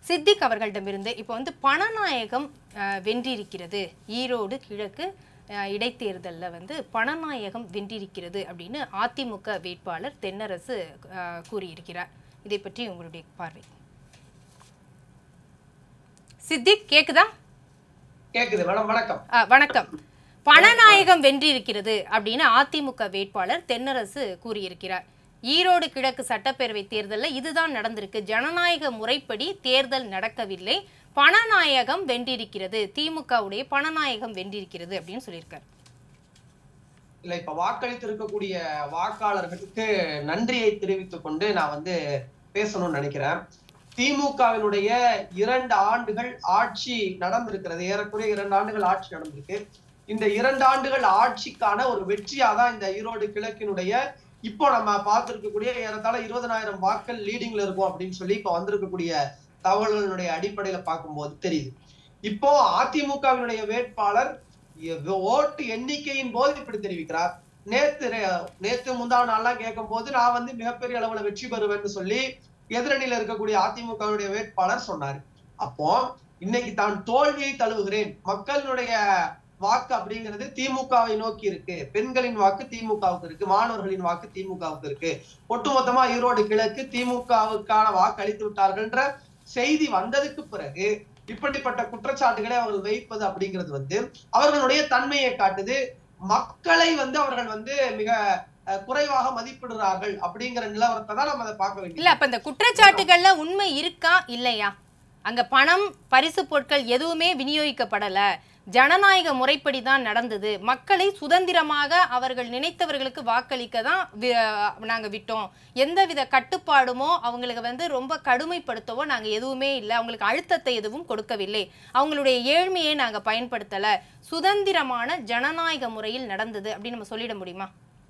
சித்திக் அவர்களிடமிருந்து இப்போ வந்து பணநாயகம் அஹ், வென்றிருக்கிறது ஈரோடு கிழக்கு அஹ், இடைத்தேர்தலில் வந்து பணநாயகம் வென்றிருக்கிறது அப்படின்னு அதிமுக வேட்பாளர் தென்னரசு அஹ், கூறியிருக்கிறார் இதை பற்றி உங்களுடைய பார்வை சித்திக் கேக்குதா கேக்குது மேடம் வணக்கம் அஹ், வணக்கம் பணநாயகம் வென்றிருக்கிறது அப்படின்னு அதிமுக வேட்பாளர் தென்னரசு கூறியிருக்கிறார் ஈரோடு கிழக்கு சட்டப்பேரவை தேர்தலில் இதுதான் நடந்திருக்கு ஜனநாயக முறைப்படி தேர்தல் நடக்கவில்லை பணநாயகம் வென்றிருக்கிறது திமுகவுடைய பணநாயகம் வென்றிருக்கிறது அப்படின்னு சொல்லியிருக்காரு இல்ல இப்ப வாக்களித்து இருக்கக்கூடிய வாக்காளர்களுக்கு நன்றியை தெரிவித்துக் கொண்டு நான் வந்து பேசணும்னு நினைக்கிறேன் திமுகவினுடைய இரண்டு ஆண்டுகள் ஆட்சி நடந்திருக்கிறது ஏறக்குறைய இரண்டு ஆண்டுகள் ஆட்சி நடந்திருக்கு இந்த இரண்டு ஆண்டுகள் ஆட்சிக்கான ஒரு வெற்றியா தான் இந்த ஈரோடு கிழக்கினுடைய இப்போ நம்ம பார்த்திருக்கக்கூடிய ஏறத்தாழ இருபதனாயிரம் வாக்கள் லீடிங்ல இருக்கும் அப்படின்னு சொல்லி இப்ப வந்திருக்கக்கூடிய தகவல்களுடைய அடிப்படையில பார்க்கும்போது தெரியுது இப்போ அதிமுகவினுடைய வேட்பாளர் எவ்- ஓட்டு எண்ணிக்கையின் போது இப்படி தெரிவிக்கிறார் நேத்து ரெ- நேத்து முந்தா நாள்லாம் கேட்கும் போது நான் வந்து மிகப்பெரிய அளவுல வெற்றி பெறுவேன்னு சொல்லி எதிரணியில இருக்கக்கூடிய அதிமுகவுடைய வேட்பாளர் சொன்னாரு அப்போ இன்னைக்கு தான் தோல்வியை தழுவுகிறேன் மக்களினுடைய வாக்கு அப்படிங்கிறது திமுகவை நோக்கி இருக்கு பெண்களின் வாக்கு திமுகவுக்கு இருக்கு மாணவர்களின் வாக்கு திமுகவுக்கு இருக்கு ஒட்டுமொத்தமா ஈரோடு கிழக்கு திமுகவுக்கான வாக்கு அளித்து விட்டார்கள்ன்ற செய்தி வந்ததுக்கு பிறகு இப்படிப்பட்ட குற்றச்சாட்டுகளை அவர்கள் வைப்பது அப்படிங்கிறது வந்து அவர்களுடைய தன்மையை காட்டுது மக்களை வந்து அவர்கள் வந்து மிக அஹ், குறைவாக மதிப்பிடுறார்கள் அப்படிங்கிற நிலவரத்தை தான் நம்ம அதை பார்க்க இல்ல வேண்டியது அப்ப இந்த குற்றச்சாட்டுகள்ல உண்மை இருக்கா இல்லையா அங்க பணம் பரிசு பொருட்கள் எதுவுமே விநியோகிக்கப்படல ஜனநாயக முறைப்படி தான் நடந்தது மக்களை சுதந்திரமாக அவர்கள் நினைத்தவர்களுக்கு வாக்களிக்க தான் வி- நாங்க விட்டோம் எந்தவித கட்டுப்பாடுமோ அவங்களுக்கு வந்து ரொம்ப கடுமைப்படுத்தவோ நாங்க எதுவுமே இல்லை அவங்களுக்கு அழுத்தத்தை எதுவும் கொடுக்கவில்லை அவங்களுடைய ஏழ்மையை நாங்க பயன்படுத்தல சுதந்திரமான ஜனநாயக முறையில் நடந்தது அப்படின்னு நம்ம சொல்லிட முடியுமா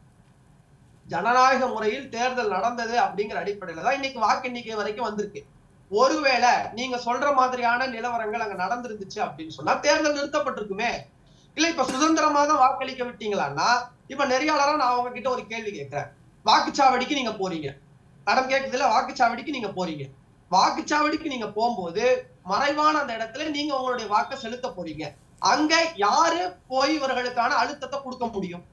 ஜனநாயக முறையில் தேர்தல் நடந்தது அப்படிங்கிற அடிப்படையில தான் இன்னைக்கு வாக்கு எண்ணிக்கை வரைக்கும் வந்திருக்கு ஒருவேளை நீங்க சொல்ற மாதிரியான நிலவரங்கள் அங்க நடந்திருந்துச்சு அப்படின்னு சொன்னா தேர்தல் நிறுத்தப்பட்டிருக்குமே இல்ல இப்ப சுதந்திரமா தான் வாக்களிக்க விட்டீங்களான்னா இப்ப நெறியாளரா நான் உங்ககிட்ட ஒரு கேள்வி கேட்கிறேன் வாக்குச்சாவடிக்கு நீங்க போறீங்க மேடம் கேக்குது இல்ல வாக்குச்சாவடிக்கு நீங்க போறீங்க வாக்குச்சாவடிக்கு நீங்க போகும்போது மறைவான அந்த இடத்துல நீங்க உங்களுடைய வாக்கை செலுத்த போறீங்க அங்க யாரு போய் இவர்களுக்கான அழுத்தத்தை கொடுக்க முடியும்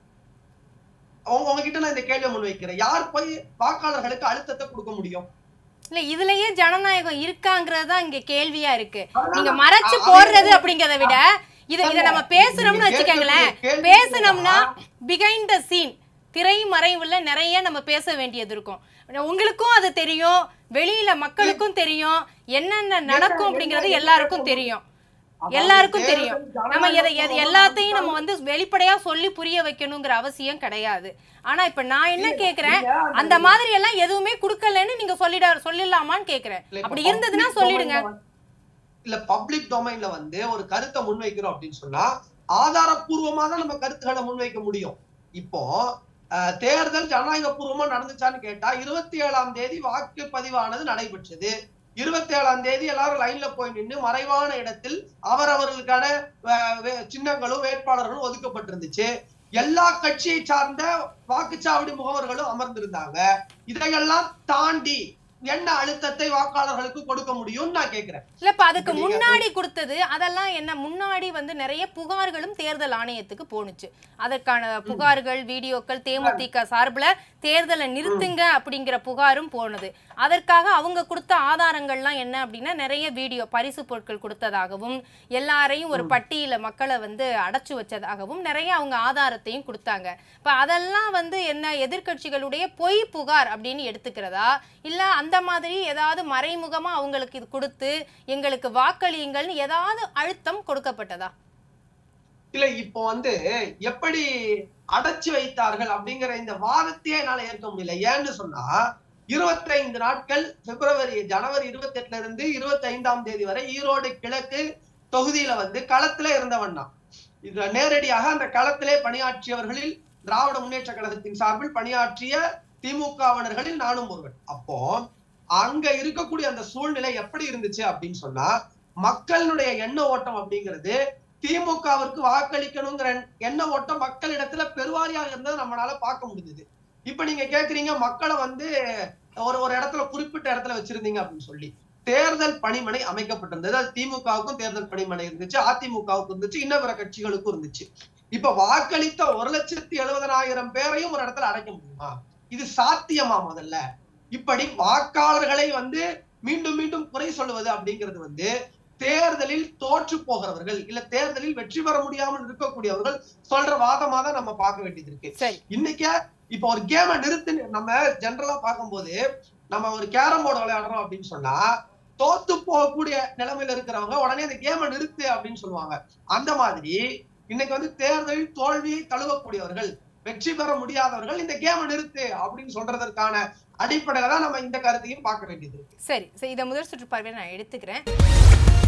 உங்க- உங்ககிட்ட நான் இந்த கேள்வியை முன்வைக்கிறேன் யார் போய் வாக்காளர்களுக்கு அழுத்தத்தை கொடுக்க முடியும் இல்ல இதுலயே ஜனநாயகம் இருக்காங்கிறது தான் இங்க கேள்வியா இருக்கு நீங்க அதான் மறைச்சு அ- போடுறது அப்படிங்கறத விட இத இத நம்ம பேசுறோம்னு நீங்க வச்சுக்கோங்களேன் கேட்கக்கூடிய கேள்வி பேசுனோம்னா பிகைண்ட் த சீன் திரை மறைவுல நிறைய நம்ம பேச வேண்டியது இருக்கும் உங்களுக்கும் அது தெரியும் வெளியில மக்களுக்கும் தெரியும் என்னென்ன நடக்கும் அப்படிங்கறது எல்லாருக்கும் தெரியும் அதாவது எல்லாருக்கும் தேர்தல் தெரியும் ஜனநாயக நம்ம எதை எது பூர்வமா எல்லாத்தையும் நம்ம வந்து வெளிப்படையா சொல்லி புரிய வைக்கணுங்கிற அவசியம் கிடையாது ஆனா இப்ப நான் என்ன கேக்குறேன் நீங்க அந்த- அந்த மாதிரி எல்லாம் எதுவுமே கொடுக்கலன்னு நீங்க சொல்லிட சொல்லிடலாமான்னு கேக்குறேன் இல்ல, இப்ப அப்படி இருந்ததுன்னா public சொல்லிடுங்க domainல வந்து- இல்ல பப்ளிக் டொமைன்ல வந்து ஒரு கருத்தை முன்வைக்கிறோம் அப்படின்னு சொன்னா ஆதாரப்பூர்வமா தான் நம்ம கருத்துக்களை முன்வைக்க முடியும் இப்போ அஹ், தேர்தல் ஜனநாயக பூர்வமா நடந்துச்சான்னு கேட்டா இருபத்தி ஏழாம் தேதி வாக்குப்பதிவானது நடைபெற்றது இருபத்தி ஏழாம் தேதி எல்லாரும் லைன்ல போய் நின்று மறைவான இடத்தில் அவரவர்களுக்கான அஹ், வே- சின்னங்களும் வேட்பாளர்களும் ஒதுக்கப்பட்டிருந்துச்சு எல்லா கட்சியை சார்ந்த வாக்குச்சாவடி முகவர்களும் அமர்ந்திருந்தாங்க இதையெல்லாம் தாண்டி என்ன அழுத்தத்தை வாக்காளர்களுக்கு கொடுக்க முடியும்னு நான் கேக்குறேன் இல்லப்ப அதுக்கு இப்ப நீங்க முன்னாடி கொடுத்தது அதெல்லாம் என்ன முன்னாடி வந்து நிறைய புகார்களும் தேர்தல் ஆணையத்துக்கு போணுச்சு அதற்கான புகார்கள் வீடியோக்கள் தேமுதிக சார்புல தேர்தலை நிறுத்துங்க அப்படிங்கிற புகாரும் போனது அதற்காக அவங்க கொடுத்த ஆதாரங்கள்லாம் என்ன அப்படின்னா நிறைய வீடியோ பரிசு பொருட்கள் கொடுத்ததாகவும் எல்லாரையும் ஒரு பட்டியல மக்களை வந்து அடைச்சு வச்சதாகவும் நிறைய அவங்க ஆதாரத்தையும் கொடுத்தாங்க இப்ப அதெல்லாம் வந்து என்ன எதிர்க்கட்சிகளுடைய பொய் புகார் அப்படின்னு எடுத்துக்கிறதா இல்ல அந்த மாதிரி ஏதாவது மறைமுகமா அவங்களுக்கு இது கொடுத்து எங்களுக்கு வாக்களியுங்கள்னு ஏதாவது அழுத்தம் கொடுக்கப்பட்டதா இல்ல இப்போ வந்து எப்படி அடைச்சு வைத்தார்கள் அப்படிங்கிற இந்த வாதத்தையே என்னால ஏற்க முடியல ஏன்னு சொன்னா இருபத்தைந்து நாட்கள் பிப்ரவரி ஜனவரி இருபத்தி எட்டுல இருந்து இருபத்தி ஐந்தாம் தேதி வரை ஈரோடு கிழக்கு தொகுதியில வந்து களத்துல இருந்தவன் தான் இதுல நேரடியாக அந்த களத்திலே பணியாற்றியவர்களில் திராவிட முன்னேற்ற கழகத்தின் சார்பில் பணியாற்றிய திமுகவினர்களில் நானும் ஒருவன் அப்போ அங்க இருக்கக்கூடிய அந்த சூழ்நிலை எப்படி இருந்துச்சு அப்படின்னு சொன்னா மக்களினுடைய எண்ண ஓட்டம் அப்படிங்கிறது திமுகவிற்கு வாக்களிக்கணுங்கிற எண்ண ஓட்டம் மக்களிடத்துல பெருவாரியாக இருந்ததை நம்மளால பார்க்க முடிஞ்சது இப்ப நீங்க கேக்குறீங்க மக்களை வந்து ஒரு ஒரு இடத்துல குறிப்பிட்ட இடத்துல வச்சிருந்தீங்க அப்படின்னு சொல்லி தேர்தல் பணிமனை அமைக்கப்பட்டிருந்தது அது திமுகவுக்கும் தேர்தல் பணிமனை இருந்துச்சு அதிமுகவுக்கும் இருந்துச்சு இன்ன பிற கட்சிகளுக்கும் இருந்துச்சு இப்ப வாக்களித்த ஒரு லட்சத்தி எழுபதனாயிரம் பேரையும் ஒரு இடத்துல அடைக்க முடியுமா இது சாத்தியமா முதல்ல இப்படி வாக்காளர்களை வந்து மீண்டும் மீண்டும் குறை சொல்லுவது அப்படிங்கிறது வந்து தேர்தலில் தோற்று போகிறவர்கள் இல்ல தேர்தலில் வெற்றி பெற முடியாமல் இருக்கக்கூடியவர்கள் சொல்ற வாதமா தான் நம்ம பார்க்க வேண்டியது இருக்கு சரி இன்னைக்கு இப்ப ஒரு கேமை நிறுத்து நம்ம ஜென்ரலா பார்க்கும்போது நம்ம ஒரு கேரம் போர்டு விளையாடுறோம் அப்படின்னு சொன்னா தோத்து போகக்கூடிய நிலைமையில இருக்கிறவங்க உடனே அந்த கேமை நிறுத்து அப்படின்னு சொல்லுவாங்க அந்த மாதிரி இன்னைக்கு வந்து தேர்தலில் தோல்வியை தழுவக்கூடியவர்கள் வெற்றி பெற முடியாதவர்கள் இந்த கேமை நிறுத்து அப்படின்னு சொல்றதற்கான அடிப்படையில தான் நம்ம இந்த கருத்தையும் பார்க்க வேண்டியது இருக்கு சரி சரி இதை முதல் சுற்று பார்வையை நான் எடுத்துக்கிறேன்